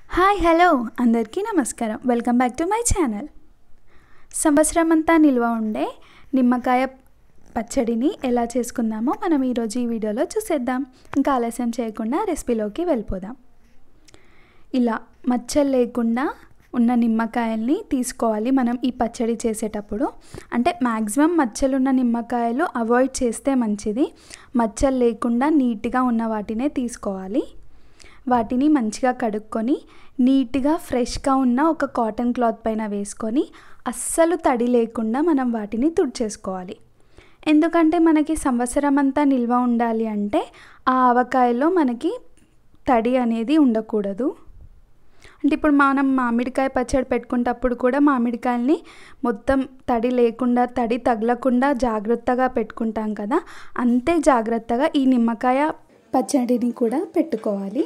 Hi hello అందరికీ నమస్కారం welcome back to my channel సంవత్సరం అంతా నిల్వ ఉండే నిమ్మకాయ పచ్చడిని ఎలా చేసుకుందామో మనం ఈరోజు ఈ వీడియోలో చూసేద్దాం ఇంకా ఆలస్యం చేయకుండా రెసిపీలోకి వెళ్ళిపోదాం ఇలా మచ్చలు లేకుండా ఉన్న నిమ్మకాయల్ని తీసుకోవాలి మనం ఈ పచ్చడి చేసేటప్పుడు అంటే మ్యాక్సిమం మచ్చలున్న నిమ్మకాయలు అవాయిడ్ చేస్తే మంచిది మచ్చలు లేకుండా నీట్గా ఉన్న వాటినే తీసుకోవాలి వాటిని మంచిగా కడుక్కొని నీట్గా ఫ్రెష్గా ఉన్న ఒక కాటన్ క్లాత్ పైన వేసుకొని అస్సలు తడి లేకుండా మనం వాటిని తుడిచేసుకోవాలి ఎందుకంటే మనకి సంవత్సరం అంతా నిల్వ ఉండాలి అంటే ఆ ఆవకాయలో మనకి తడి అనేది ఉండకూడదు అంటే ఇప్పుడు మనం మామిడికాయ పచ్చడి పెట్టుకునేటప్పుడు కూడా మామిడికాయల్ని మొత్తం తడి లేకుండా తడి తగలకుండా జాగ్రత్తగా పెట్టుకుంటాం కదా అంతే జాగ్రత్తగా ఈ నిమ్మకాయ పచ్చడిని కూడా పెట్టుకోవాలి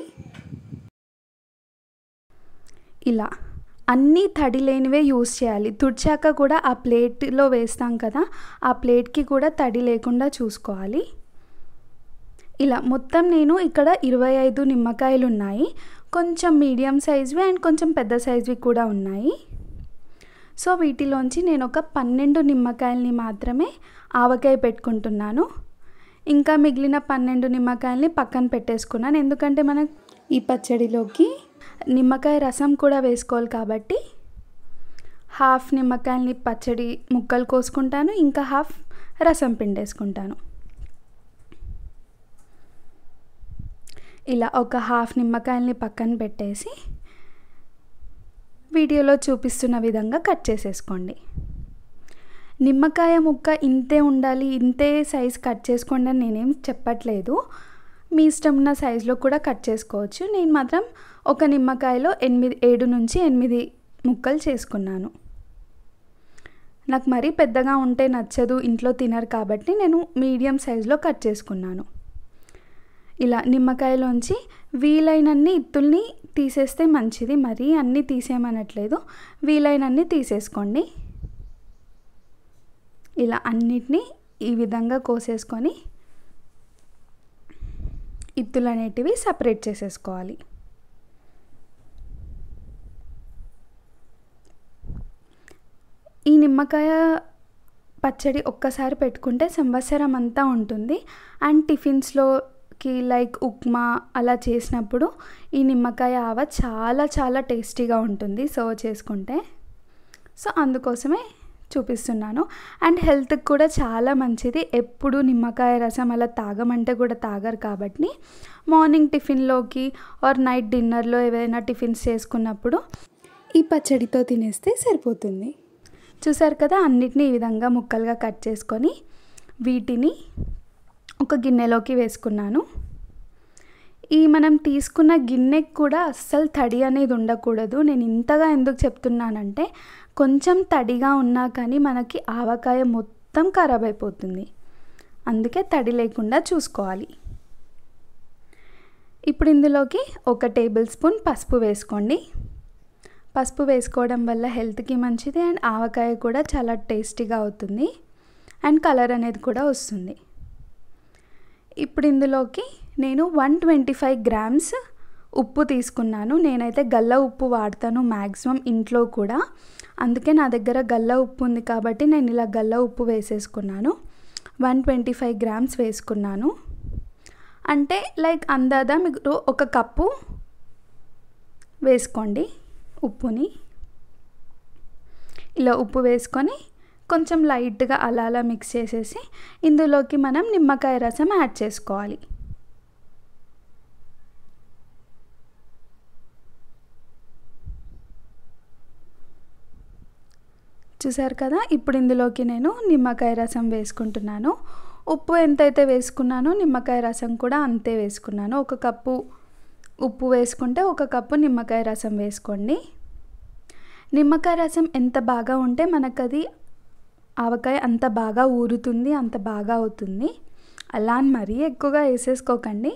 ఇలా అన్నీ తడి లేనివే యూస్ చేయాలి తుడిచాక కూడా ఆ ప్లేట్లో వేస్తాం కదా ఆ ప్లేట్కి కూడా తడి లేకుండా చూసుకోవాలి ఇలా మొత్తం నేను ఇక్కడ ఇరవై ఐదు నిమ్మకాయలు ఉన్నాయి కొంచెం మీడియం సైజ్వి అండ్ కొంచెం పెద్ద సైజ్వి కూడా ఉన్నాయి సో వీటిలోంచి నేను ఒక పన్నెండు నిమ్మకాయలని మాత్రమే ఆవకాయ పెట్టుకుంటున్నాను ఇంకా మిగిలిన పన్నెండు నిమ్మకాయల్ని పక్కన పెట్టేసుకున్నాను ఎందుకంటే మనం ఈ పచ్చడిలోకి నిమ్మకాయ రసం కూడా వేసుకోవాలి కాబట్టి హాఫ్ నిమ్మకాయల్ని పచ్చడి ముక్కలు కోసుకుంటాను ఇంకా హాఫ్ రసం పిండేసుకుంటాను ఇలా ఒక హాఫ్ నిమ్మకాయల్ని పక్కన పెట్టేసి వీడియోలో చూపిస్తున్న విధంగా కట్ చేసేసుకోండి నిమ్మకాయ ముక్క ఇంతే ఉండాలి ఇంతే సైజ్ కట్ చేసుకోండి అని నేనేం చెప్పట్లేదు మీ ఇష్టం ఉన్న సైజులో కూడా కట్ చేసుకోవచ్చు నేను మాత్రం ఒక నిమ్మకాయలో ఎనిమిది ఏడు నుంచి ఎనిమిది ముక్కలు చేసుకున్నాను నాకు మరీ పెద్దగా ఉంటే నచ్చదు ఇంట్లో తినరు కాబట్టి నేను మీడియం సైజులో కట్ చేసుకున్నాను ఇలా నిమ్మకాయలోంచి వీలైనన్ని ఇత్తుల్ని తీసేస్తే మంచిది మరీ అన్నీ తీసేయమనట్లేదు వీలైనన్ని తీసేసుకోండి ఇలా అన్నిటినీ ఈ విధంగా కోసేసుకొని ఇత్తులు అనేటివి సపరేట్ చేసేసుకోవాలి ఈ నిమ్మకాయ పచ్చడి ఒక్కసారి పెట్టుకుంటే సంవత్సరం అంతా ఉంటుంది అండ్ టిఫిన్స్లోకి లైక్ ఉప్మా అలా చేసినప్పుడు ఈ నిమ్మకాయ ఆవ చాలా చాలా టేస్టీగా ఉంటుంది సర్వ్ చేసుకుంటే సో అందుకోసమే చూపిస్తున్నాను అండ్ హెల్త్కి కూడా చాలా మంచిది ఎప్పుడు నిమ్మకాయ రసం అలా తాగమంటే కూడా తాగరు కాబట్టి మార్నింగ్ టిఫిన్లోకి ఆర్ నైట్ డిన్నర్లో ఏవైనా టిఫిన్స్ చేసుకున్నప్పుడు ఈ పచ్చడితో తినేస్తే సరిపోతుంది చూసారు కదా అన్నిటినీ ఈ విధంగా ముక్కలుగా కట్ చేసుకొని వీటిని ఒక గిన్నెలోకి వేసుకున్నాను ఈ మనం తీసుకున్న గిన్నెకి కూడా అస్సలు తడి అనేది ఉండకూడదు నేను ఇంతగా ఎందుకు చెప్తున్నానంటే కొంచెం తడిగా ఉన్నా కానీ మనకి ఆవకాయ మొత్తం ఖరాబ్ అయిపోతుంది అందుకే తడి లేకుండా చూసుకోవాలి ఇప్పుడు ఇందులోకి ఒక టేబుల్ స్పూన్ పసుపు వేసుకోండి పసుపు వేసుకోవడం వల్ల హెల్త్కి మంచిది అండ్ ఆవకాయ కూడా చాలా టేస్టీగా అవుతుంది అండ్ కలర్ అనేది కూడా వస్తుంది ఇప్పుడు ఇందులోకి నేను వన్ ట్వంటీ ఫైవ్ గ్రామ్స్ ఉప్పు తీసుకున్నాను నేనైతే గల్ల ఉప్పు వాడతాను మ్యాక్సిమం ఇంట్లో కూడా అందుకే నా దగ్గర గల్ల ఉప్పు ఉంది కాబట్టి నేను ఇలా గల్ల ఉప్పు వేసేసుకున్నాను వన్ ట్వంటీ ఫైవ్ గ్రామ్స్ వేసుకున్నాను అంటే లైక్ అందాదా మీకు ఒక కప్పు వేసుకోండి ఉప్పుని ఇలా ఉప్పు వేసుకొని కొంచెం లైట్గా అలా అలా మిక్స్ చేసేసి ఇందులోకి మనం నిమ్మకాయ రసం యాడ్ చేసుకోవాలి చూసారు కదా ఇప్పుడు ఇందులోకి నేను నిమ్మకాయ రసం వేసుకుంటున్నాను ఉప్పు ఎంతైతే వేసుకున్నానో నిమ్మకాయ రసం కూడా అంతే వేసుకున్నాను ఒక కప్పు ఉప్పు వేసుకుంటే ఒక కప్పు నిమ్మకాయ రసం వేసుకోండి నిమ్మకాయ రసం ఎంత బాగా ఉంటే మనకు అది ఆవకాయ అంత బాగా ఊరుతుంది అంత బాగా అవుతుంది అలా అని మరీ ఎక్కువగా వేసేసుకోకండి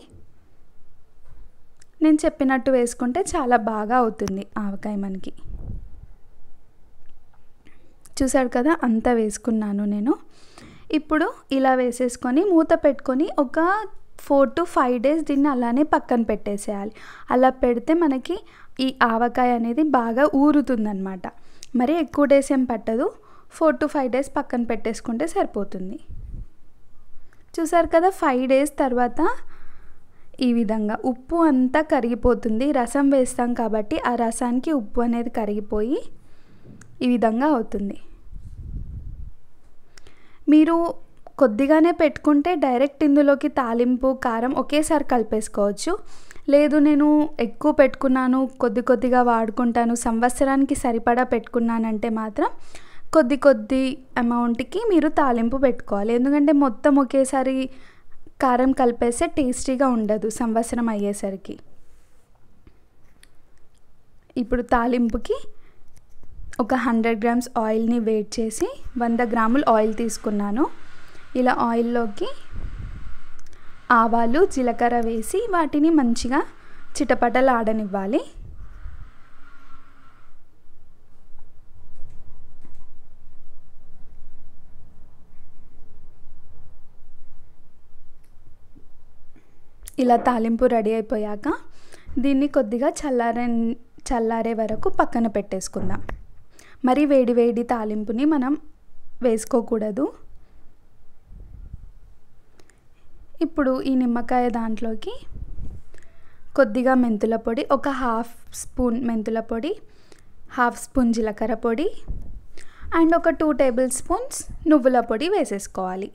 నేను చెప్పినట్టు వేసుకుంటే చాలా బాగా అవుతుంది ఆవకాయ మనకి చూసాడు కదా అంతా వేసుకున్నాను నేను ఇప్పుడు ఇలా వేసేసుకొని మూత పెట్టుకొని ఒక ఫోర్ టు ఫైవ్ డేస్ దీన్ని అలానే పక్కన పెట్టేసేయాలి అలా పెడితే మనకి ఈ ఆవకాయ అనేది బాగా ఊరుతుందన్నమాట మరి ఎక్కువ డేస్ ఏం పట్టదు ఫోర్ టు ఫైవ్ డేస్ పక్కన పెట్టేసుకుంటే సరిపోతుంది చూసారు కదా ఫైవ్ డేస్ తర్వాత ఈ విధంగా ఉప్పు అంతా కరిగిపోతుంది రసం వేస్తాం కాబట్టి ఆ రసానికి ఉప్పు అనేది కరిగిపోయి ఈ విధంగా అవుతుంది మీరు కొద్దిగానే పెట్టుకుంటే డైరెక్ట్ ఇందులోకి తాలింపు కారం ఒకేసారి కలిపేసుకోవచ్చు లేదు నేను ఎక్కువ పెట్టుకున్నాను కొద్ది కొద్దిగా వాడుకుంటాను సంవత్సరానికి సరిపడా పెట్టుకున్నానంటే మాత్రం కొద్ది కొద్ది అమౌంట్కి మీరు తాలింపు పెట్టుకోవాలి ఎందుకంటే మొత్తం ఒకేసారి కారం కలిపేస్తే టేస్టీగా ఉండదు సంవత్సరం అయ్యేసరికి ఇప్పుడు తాలింపుకి ఒక హండ్రెడ్ గ్రామ్స్ ఆయిల్ని వేట్ చేసి వంద గ్రాములు ఆయిల్ తీసుకున్నాను ఇలా ఆయిల్లోకి ఆవాలు జీలకర్ర వేసి వాటిని మంచిగా చిటపటలు ఆడనివ్వాలి ఇలా తాలింపు రెడీ అయిపోయాక దీన్ని కొద్దిగా చల్లారే చల్లారే వరకు పక్కన పెట్టేసుకుందాం మరి వేడి వేడి తాలింపుని మనం వేసుకోకూడదు ఇప్పుడు ఈ నిమ్మకాయ దాంట్లోకి కొద్దిగా మెంతుల పొడి ఒక హాఫ్ స్పూన్ మెంతుల పొడి హాఫ్ స్పూన్ జీలకర్ర పొడి అండ్ ఒక టూ టేబుల్ స్పూన్స్ నువ్వుల పొడి వేసేసుకోవాలి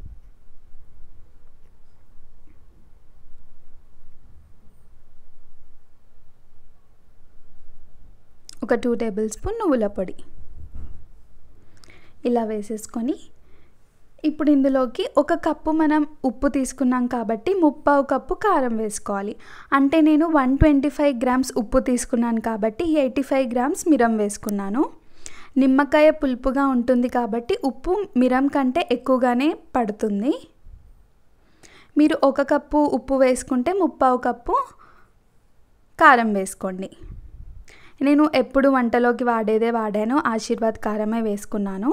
ఒక టూ టేబుల్ స్పూన్ నువ్వుల పొడి ఇలా వేసేసుకొని ఇప్పుడు ఇందులోకి ఒక కప్పు మనం ఉప్పు తీసుకున్నాం కాబట్టి ముప్పావు కప్పు కారం వేసుకోవాలి అంటే నేను వన్ ట్వంటీ ఫైవ్ గ్రామ్స్ ఉప్పు తీసుకున్నాను కాబట్టి ఎయిటీ ఫైవ్ గ్రామ్స్ మిరం వేసుకున్నాను నిమ్మకాయ పులుపుగా ఉంటుంది కాబట్టి ఉప్పు మిరం కంటే ఎక్కువగానే పడుతుంది మీరు ఒక కప్పు ఉప్పు వేసుకుంటే ముప్పావు కప్పు కారం వేసుకోండి నేను ఎప్పుడు వంటలోకి వాడేదే వాడాను ఆశీర్వాద్ కారమే వేసుకున్నాను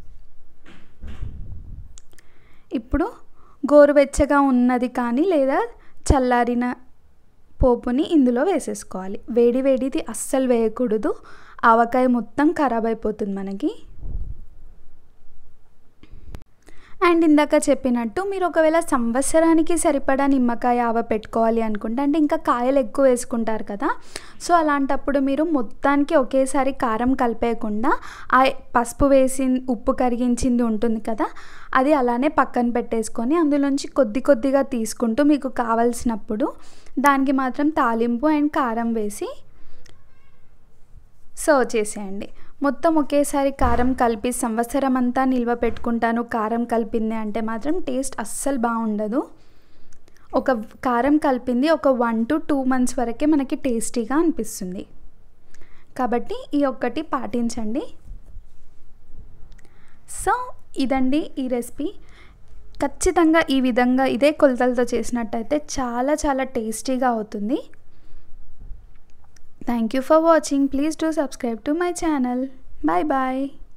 ఇప్పుడు గోరువెచ్చగా ఉన్నది కానీ లేదా చల్లారిన పోపుని ఇందులో వేసేసుకోవాలి వేడి వేడిది అస్సలు వేయకూడదు ఆవకాయ మొత్తం ఖరాబ్ అయిపోతుంది మనకి అండ్ ఇందాక చెప్పినట్టు మీరు ఒకవేళ సంవత్సరానికి సరిపడా నిమ్మకాయ ఆవ పెట్టుకోవాలి అనుకుంటే అంటే ఇంకా కాయలు ఎక్కువ వేసుకుంటారు కదా సో అలాంటప్పుడు మీరు మొత్తానికి ఒకేసారి కారం కలిపేయకుండా ఆ పసుపు వేసి ఉప్పు కరిగించింది ఉంటుంది కదా అది అలానే పక్కన పెట్టేసుకొని అందులోంచి కొద్ది కొద్దిగా తీసుకుంటూ మీకు కావలసినప్పుడు దానికి మాత్రం తాలింపు అండ్ కారం వేసి సర్వ్ చేసేయండి మొత్తం ఒకేసారి కారం కలిపి సంవత్సరం అంతా నిల్వ పెట్టుకుంటాను కారం కలిపింది అంటే మాత్రం టేస్ట్ అస్సలు బాగుండదు ఒక కారం కలిపింది ఒక వన్ టు టూ మంత్స్ వరకే మనకి టేస్టీగా అనిపిస్తుంది కాబట్టి ఈ ఒక్కటి పాటించండి సో ఇదండి ఈ రెసిపీ ఖచ్చితంగా ఈ విధంగా ఇదే కొలతలతో చేసినట్టయితే చాలా చాలా టేస్టీగా అవుతుంది Thank you for watching. Please do subscribe to my channel. Bye bye.